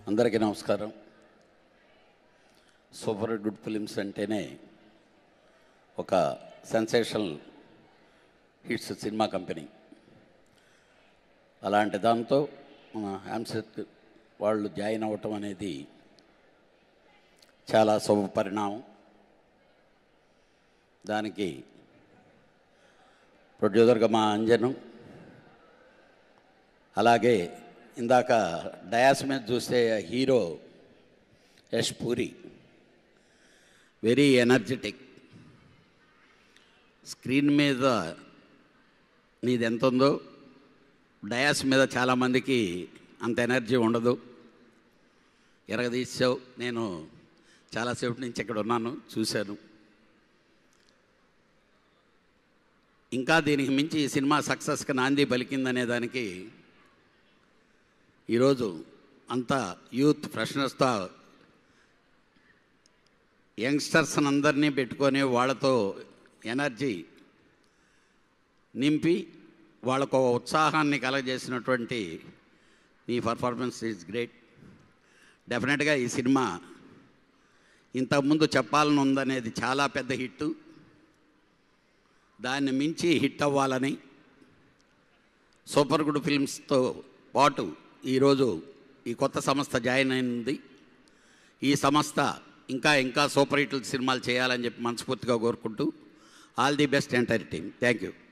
అందరికీ నమస్కారం super good films అంటేనే ఒక సెన్సేషనల్ హిట్స్ సినిమా కంపెనీ అలాంటి దాంతో మన హ్యామ్సెట్ వాళ్ళు జాయిన్ అవ్వటం అనేది చాలా శుభ పరిణామం దానికి ప్రొడ్యూసర్గా మా అంజను అలాగే ఇందాక డయాస్ మీద చూస్తే hero Yash Puri very energetic screen మీద నీది ఎంత ఉందో డయాస్ మీద చాలామందికి అంత ఎనర్జీ ఉండదు ఎరగదీసావు నేను చాలాసేపటి నుంచి ఇక్కడ ఉన్నాను చూశాను ఇంకా దీనికి మించి ఈ సినిమా సక్సెస్కి నాంది పలికిందనే దానికి ఈరోజు అంతా యూత్ ఫ్రెషనర్స్తో యంగ్స్టర్స్ అందరినీ పెట్టుకొని వాళ్ళతో ఎనర్జీ నింపి వాళ్ళకు ఒక ఉత్సాహాన్ని కలగజేసినటువంటి నీ పర్ఫార్మెన్స్ ఈజ్ గ్రేట్ డెఫినెట్గా ఈ సినిమా ఇంతకుముందు చెప్పాలని ఉందనేది చాలా పెద్ద హిట్ దాన్ని మించి హిట్ అవ్వాలని సూపర్ గుడ్ ఫిల్మ్స్తో పాటు ఈరోజు ఈ కొత్త సంస్థ జాయిన్ అయింది ఈ సంస్థ ఇంకా ఇంకా సూపర్ హిట్ సినిమాలు చేయాలని చెప్పి మనస్ఫూర్తిగా కోరుకుంటూ all the best entire team thank you